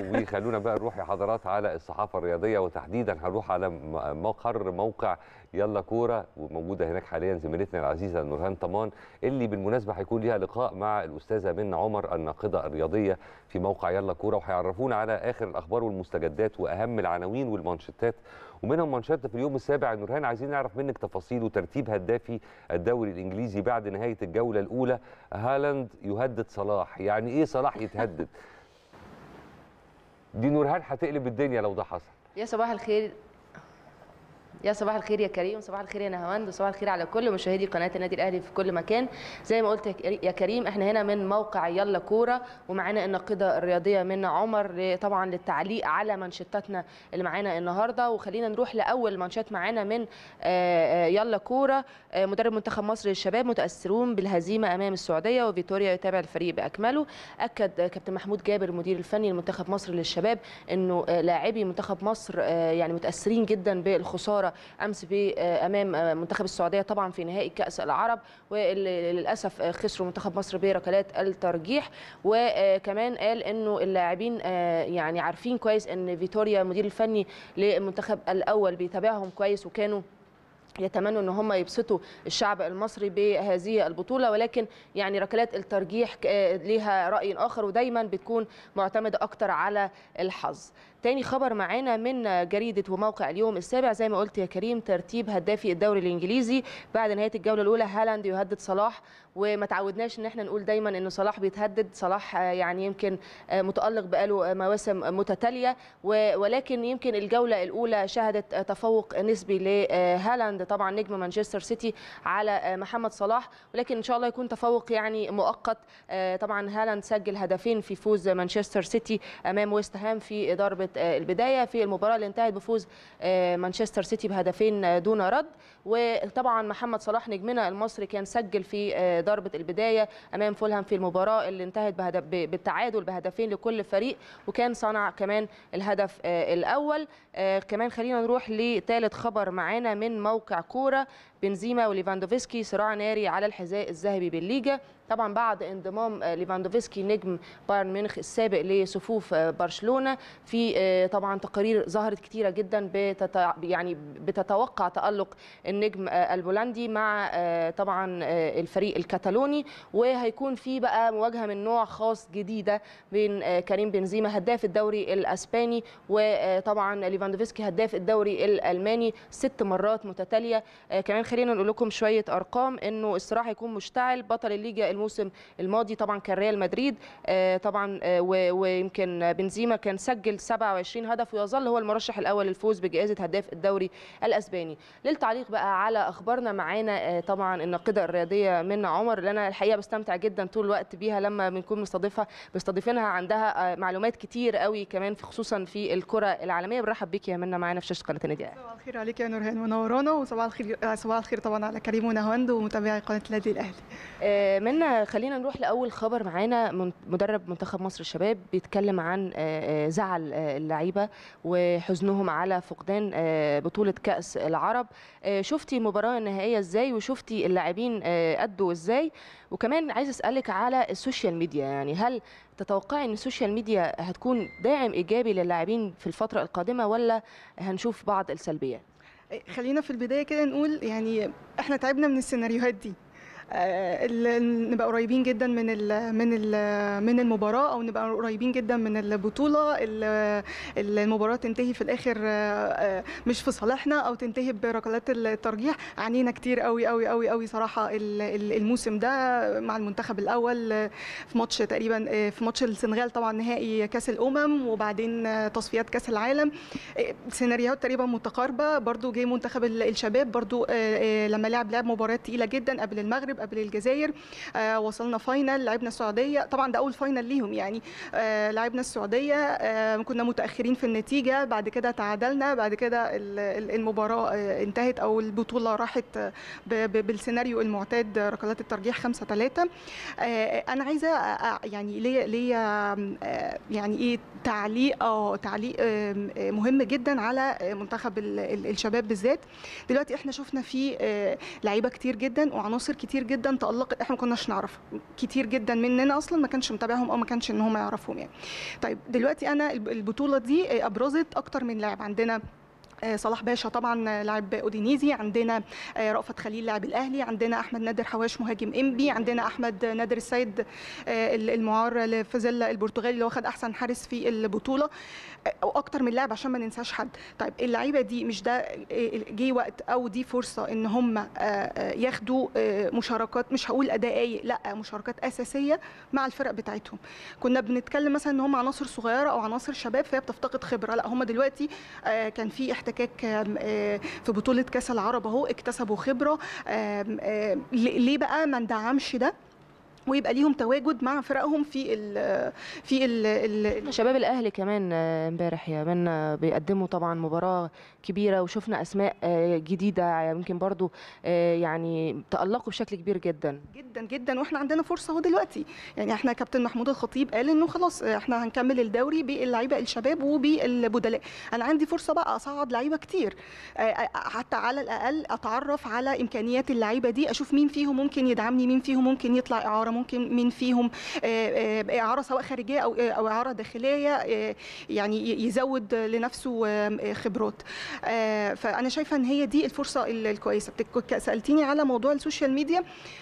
وخلونا بقى نروح يا حضرات على الصحافه الرياضيه وتحديدا هنروح على م- مقر موقع يلا كوره وموجوده هناك حاليا زميلتنا العزيزه نورهان طمان اللي بالمناسبه هيكون ليها لقاء مع الاستاذه منى عمر الناقده الرياضيه في موقع يلا كوره وهيعرفونا على اخر الاخبار والمستجدات واهم العناوين والمانشيتات ومنهم مانشيت في اليوم السابع نورهان عايزين نعرف منك تفاصيل وترتيب هدافي الدوري الانجليزي بعد نهايه الجوله الاولى هالاند يهدد صلاح يعني ايه صلاح يتهدد دي نورهان هتقلب الدنيا لو ده حصل يا صباح الخير يا صباح الخير يا كريم صباح الخير يا نهاوند وصباح الخير على كل مشاهدي قناه النادي الاهلي في كل مكان زي ما قلت يا كري- يا كريم احنا هنا من موقع يلا كوره ومعانا الناقده الرياضيه منى عمر ل- طبعا للتعليق على منشطاتنا اللي معانا النهارده وخلينا نروح لاول منشط معانا من آه، آه، يلا كوره آه، مدرب منتخب مصر للشباب متاثرون بالهزيمه امام السعوديه وفيتوريا يتابع الفريق باكمله اكد آه، كابتن محمود جابر المدير الفني لمنتخب مصر للشباب انه آه، لاعبي منتخب مصر آه، يعني متاثرين جدا بالخساره امس ب- آه، امام آه، منتخب السعوديه طبعا في نهائي كاس العرب واللي للاسف آه، خسروا منتخب مصر بركلات الترجيح وكمان قال انه اللاعبين آه، يعني عارفين كويس ان فيتوريا المدير الفني للمنتخب الاول بيتابعهم كويس وكانوا يتمنوا ان هم يبسطوا الشعب المصري بهذه البطوله ولكن يعني ركلات الترجيح ك- آه، ليها راي اخر ودايما بتكون معتمده اكتر على الحظ تاني خبر معانا من جريدة وموقع اليوم السابع زي ما قلت يا كريم ترتيب هدافي الدوري الإنجليزي بعد نهاية الجولة الأولى هالاند يهدد صلاح وما تعودناش ان احنا نقول دايما ان صلاح بيتهدد صلاح آه، يعني يمكن آه، متألق بقاله مواسم متتالية و- ولكن يمكن الجولة الأولى شهدت آه، تفوق نسبي لهالاند طبعا نجم مانشستر سيتي على آه، محمد صلاح ولكن ان شاء الله يكون تفوق يعني مؤقت آه، طبعا هالاند سجل هدفين في فوز مانشستر سيتي امام ويست هام في ضربه آه، البدايه في المباراه اللي انتهت بفوز آه، مانشستر سيتي بهدفين آه، دون رد وطبعا محمد صلاح نجمنا المصري كان سجل في آه، ضربه البدايه امام فولهام في المباراه اللي انتهت بهدف ب- بالتعادل بهدفين لكل فريق وكان صنع كمان الهدف آه، الاول آه، كمان خلينا نروح لثالث خبر معانا من موقع كوره بنزيما وليفاندوفسكي صراع ناري على الحذاء الذهبي بالليجا طبعا بعد انضمام آه، ليفاندوفسكي نجم بايرن ميونخ السابق لصفوف آه، برشلونه في آه، طبعا تقارير ظهرت كتيره جدا بتت... يعني بتتوقع تالق النجم آه، البولندي مع آه، طبعا آه، الفريق الكتالوني وهيكون في بقى مواجهه من نوع خاص جديده بين آه، كريم بنزيما هداف الدوري الاسباني وطبعا ليفاندوفسكي هداف الدوري الالماني ست مرات متتاليه آه، كمان خلينا نقول لكم شويه ارقام انه الصراع هيكون مشتعل بطل الليجا الموسم الماضي طبعا كان ريال مدريد آه، طبعا آه، و- ويمكن بنزيما كان سجل 27 هدف ويظل هو المرشح الاول للفوز بجائزه هداف الدوري الاسباني للتعليق بقى على اخبارنا معانا آه، طبعا الناقده الرياضيه منى عمر اللي انا الحقيقه بستمتع جدا طول الوقت بيها لما بنكون مستضيفها مستضيفينها عندها آه، معلومات كتير قوي كمان في خصوصا في الكره العالميه بنرحب بيك يا منى معانا في شاشه قناه النادي الأهلي. صباح الخير عليك يا نورهان منورانا وصباح الخير آه، صباح الخير طبعا على كريم ونهاوند ومتابعي قناه النادي الاهلي آه، منا خلينا نروح لاول خبر معانا من- مدرب منتخب مصر الشباب بيتكلم عن آه، آه، زعل آه، اللعيبه وحزنهم على فقدان آه، بطوله كاس العرب آه، شفتي المباراه النهائيه ازاي وشفتي اللاعبين آه، ادوا ازاي وكمان عايز اسالك على السوشيال ميديا يعني هل تتوقعي ان السوشيال ميديا هتكون داعم ايجابي للاعبين في الفتره القادمه ولا هنشوف بعض السلبيات آه، خلينا في البدايه كده نقول يعني احنا تعبنا من السيناريوهات دي آه، ال- نبقى قريبين جدا من ال من ال من المباراه او نبقى قريبين جدا من البطوله ال- المباراه تنتهي في الاخر آه، آه، مش في صالحنا او تنتهي بركلات الترجيح عانينا كتير قوي قوي قوي قوي صراحه ال- ال- الموسم ده مع المنتخب الاول آه، في ماتش تقريبا آه، في ماتش السنغال طبعا نهائي كاس الامم وبعدين آه، تصفيات كاس العالم آه، سيناريوهات تقريبا متقاربه برضو جه منتخب ال- الشباب برضو آه، آه، لما لعب لعب مباريات تقيله جدا قبل المغرب قبل الجزائر آه، وصلنا فاينل لعبنا السعوديه طبعا ده اول فاينل ليهم يعني آه، لعبنا السعوديه آه، كنا متاخرين في النتيجه بعد كده تعادلنا بعد كده ال- ال- المباراه آه، انتهت او البطوله راحت آه، ب- ب- بالسيناريو المعتاد آه، ركلات الترجيح 5 3 انا عايزه أ- أ- يعني ليا ليا آه، يعني ايه تعليق اه تعليق آم، آه، مهم جدا على آه، منتخب ال- ال- الشباب بالذات دلوقتي احنا شفنا فيه آه، لعيبه كتير جدا وعناصر كتير جدا تالقت احنا ما كناش نعرف كتير جدا مننا اصلا ما كانش متابعهم او ما كانش ان هم يعرفهم يعني طيب دلوقتي انا الب- البطوله دي ابرزت اكتر من لاعب عندنا آه، صلاح باشا طبعا آه، لاعب اودينيزي عندنا آه، رأفت خليل لاعب الاهلي عندنا احمد نادر حواش مهاجم انبي عندنا احمد نادر السيد آه، المعار لفازيلا البرتغالي اللي واخد احسن حارس في البطوله آه، او اكتر من لاعب عشان ما ننساش حد طيب اللعيبه دي مش ده آه، جه وقت او دي فرصه ان هم آه، آه، ياخدوا آه، مشاركات مش هقول دقائق لا مشاركات اساسيه مع الفرق بتاعتهم كنا بنتكلم مثلا ان هم عناصر صغيره او عناصر شباب فهي بتفتقد خبره لا هم دلوقتي آه، كان في احتكاك آم، آه، في بطوله كاس العرب اهو اكتسبوا خبره آم، آم، ليه ليه بقى ما ندعمش ده ويبقى ليهم تواجد مع فرقهم في ال في ال ال شباب الاهلي كمان آه، امبارح يا منى بيقدموا طبعا مباراه كبيره وشفنا اسماء آه، جديده يمكن برضو آه، يعني تالقوا بشكل كبير جدا جدا جدا واحنا عندنا فرصه اهو دلوقتي يعني احنا كابتن محمود الخطيب قال انه خلاص احنا هنكمل الدوري باللعيبه الشباب وبالبدلاء انا عندي فرصه بقى اصعد لعيبه كتير آه، آه، حتى على الاقل اتعرف على امكانيات اللعيبه دي اشوف مين فيهم ممكن يدعمني مين فيهم ممكن يطلع اعاره ممكن مين فيهم آه، آه، اعاره سواء خارجيه او او اعاره داخليه آه، يعني ي- يزود لنفسه آه، خبرات آه، فانا شايفه ان هي دي الفرصه ال- الكويسه بتك- سالتيني على موضوع السوشيال ميديا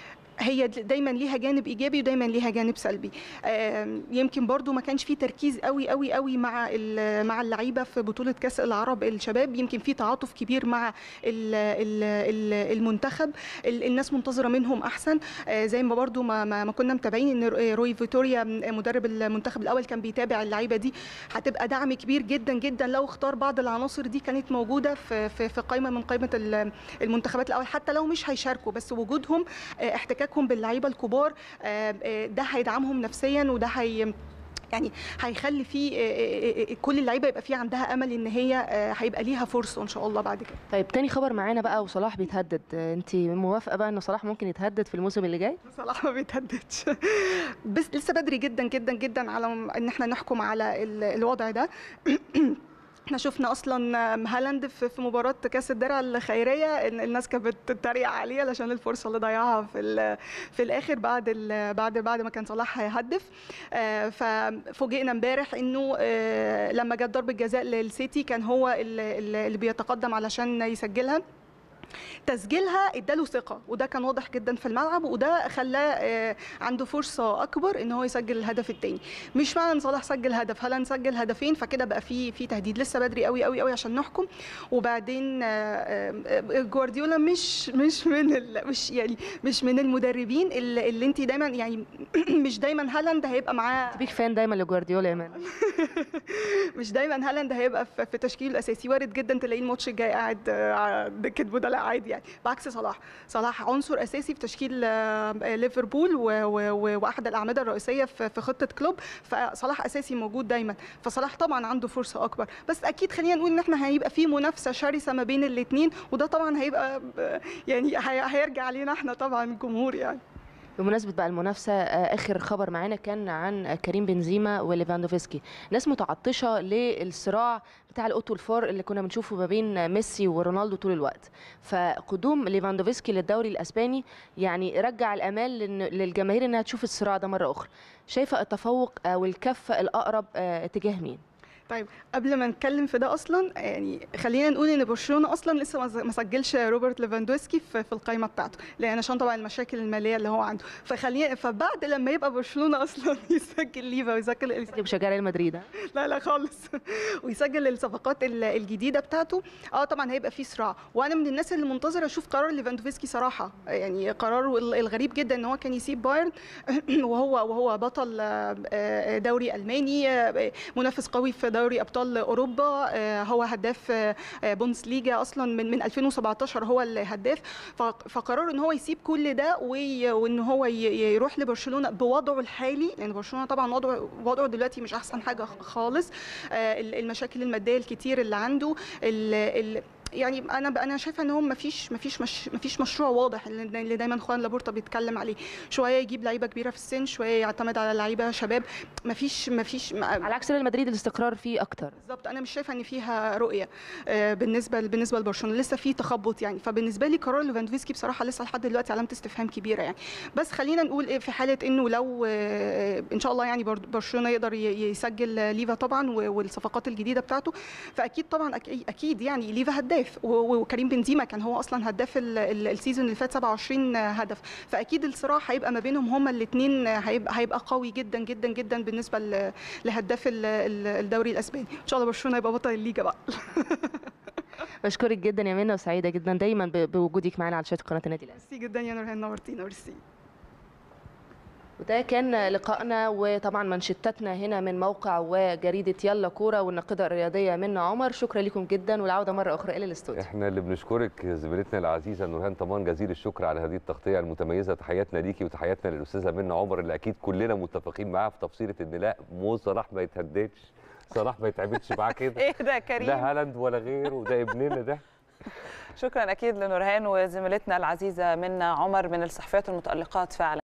هي د- دايما ليها جانب ايجابي ودايما ليها جانب سلبي آم، يمكن برضو ما كانش في تركيز قوي قوي قوي مع ال- مع اللعيبه في بطوله كاس العرب الشباب يمكن في تعاطف كبير مع ال- ال- ال- المنتخب ال- الناس منتظره منهم احسن آه، زي ما برضو ما, ما ما كنا متابعين ان رو- روي فيتوريا مدرب المنتخب الاول كان بيتابع اللعيبه دي هتبقى دعم كبير جدا جدا لو اختار بعض العناصر دي كانت موجوده في في, في قائمه من قائمه ال- المنتخبات الاول حتى لو مش هيشاركوا بس وجودهم آه، احتكاكهم باللعيبه الكبار آه، آه، ده هيدعمهم نفسيا وده هي يعني هيخلي في آه، آه، آه، كل اللعيبه يبقى في عندها امل ان هي آه، هيبقى ليها فرصه ان شاء الله بعد كده طيب تاني خبر معانا بقى وصلاح بيتهدد انت موافقه بقى ان صلاح ممكن يتهدد في الموسم اللي جاي صلاح ما بيتهددش بس لسه بدري جدا جدا جدا على ان احنا نحكم على ال- الوضع ده احنا شفنا اصلا هالاند في في مباراه كاس الدرع الخيريه ان الناس كانت بتتريق عليه علشان الفرصه اللي ضيعها في ال- في الاخر بعد ال- بعد بعد ما كان صلاح هيهدف آه، ففوجئنا امبارح انه آه، لما جت ضربه جزاء للسيتي كان هو اللي اللي بيتقدم علشان يسجلها تسجيلها اداله ثقه وده كان واضح جدا في الملعب وده خلاه آه، عنده فرصه اكبر ان هو يسجل الهدف الثاني مش معنى ان صلاح سجل هدف هل نسجل هدفين فكده بقى في في تهديد لسه بدري قوي قوي قوي عشان نحكم وبعدين آه، آه، جوارديولا مش مش من ال- مش يعني مش من المدربين اللي, اللي انت دايما يعني مش دايما هالاند هيبقى معاه بيك فان دايما لجوارديولا يا مان مش دايما هالاند هيبقى في في تشكيله الاساسي وارد جدا تلاقيه الماتش الجاي قاعد آه، على دكه بدلاء عادي يعني بعكس صلاح صلاح عنصر اساسي في تشكيل آه، ليفربول و- و- و- واحد الاعمده الرئيسيه في في خطه كلوب فصلاح اساسي موجود دايما فصلاح طبعا عنده فرصه اكبر بس اكيد خلينا نقول ان احنا هيبقى في منافسه شرسه ما بين الاثنين وده طبعا هيبقى آه، يعني هي- هيرجع علينا احنا طبعا الجمهور يعني بمناسبة بقى المنافسة آه، آخر خبر معانا كان عن آه، كريم بنزيما وليفاندوفسكي ناس متعطشة للصراع بتاع الأوتو الفار اللي كنا بنشوفه ما بين آه، ميسي ورونالدو طول الوقت فقدوم ليفاندوفسكي للدوري الأسباني يعني رجع الأمال لإن- للجماهير إنها تشوف الصراع ده مرة أخرى شايفة التفوق أو الكفة الأقرب آه، اتجاه مين؟ طيب قبل ما نتكلم في ده اصلا يعني خلينا نقول ان برشلونه اصلا لسه ما ز- ما سجلش روبرت ليفاندوسكي في, في القائمه بتاعته لان عشان طبعا المشاكل الماليه اللي هو عنده فخلينا فبعد لما يبقى برشلونه اصلا يسجل ليفا ويسجل اللي بشجع ريال مدريد ها؟ لا لا خالص ويسجل الصفقات ال- الجديده بتاعته اه طبعا هيبقى في صراع وانا من الناس اللي منتظره اشوف قرار ليفاندوفسكي صراحه يعني قراره ال- الغريب جدا ان هو كان يسيب بايرن وهو وهو بطل آه، آه، دوري الماني آه، منافس قوي في دوري ابطال اوروبا آه، هو هداف آه، آه، بوندس ليجا اصلا من من 2017 هو الهداف ف- فقرار ان هو يسيب كل ده وي- وان هو ي- يروح لبرشلونه بوضعه الحالي لان برشلونه طبعا وضعه وضعه دلوقتي مش احسن حاجه خالص آه، ال- المشاكل الماديه الكتير اللي عنده ال- ال- يعني انا انا شايفه ان هو مفيش مفيش مش مفيش مشروع واضح اللي اللي دايما خوان لابورتا بيتكلم عليه شويه يجيب لعيبه كبيره في السن شويه يعتمد على لعيبه شباب مفيش مفيش على عكس ريال مدريد الاستقرار فيه اكتر بالظبط انا مش شايفه ان فيها رؤيه آه، بالنسبه بالنسبه لبرشلونه لسه في تخبط يعني فبالنسبه لي قرار ليفاندوفسكي بصراحه لسه لحد دلوقتي علامه استفهام كبيره يعني بس خلينا نقول إيه في حاله انه لو آه، ان شاء الله يعني برضو برشلونه يقدر ي- يسجل ليفا طبعا و- والصفقات الجديده بتاعته فاكيد طبعا أك- اكيد يعني ليفا هداف و- و- وكريم بنزيما كان هو اصلا هداف ال- ال- السيزون اللي فات 27 هدف فاكيد الصراع هيبقى ما بينهم هما الاثنين هيبقى هيبقى قوي جدا جدا جدا بالنسبه ل- لهداف ال- ال- الدوري الاسباني ان شاء الله برشلونه يبقى بطل الليجا بقى بشكرك جدا يا منى وسعيده جدا دايما ب- بوجودك معانا على شاشه قناه النادي الاهلي ميرسي جدا يا نورهان نورتينا ميرسي وده كان لقائنا وطبعا منشطتنا هنا من موقع وجريده يلا كوره والناقده الرياضيه منى عمر شكرا لكم جدا والعوده مره اخرى الى الاستوديو احنا اللي بنشكرك زميلتنا العزيزه نورهان طمان جزيل الشكر على هذه التغطيه المتميزه تحياتنا ليكي وتحياتنا للاستاذه منى عمر اللي اكيد كلنا متفقين معاها في تفصيله ان لا مو صلاح ما يتهددش صلاح ما يتعملش معاه كده ايه ده يا كريم لا هالاند ولا غيره وده ابننا ده شكرا اكيد لنورهان وزميلتنا العزيزه منى عمر من الصحفيات المتالقات فعلا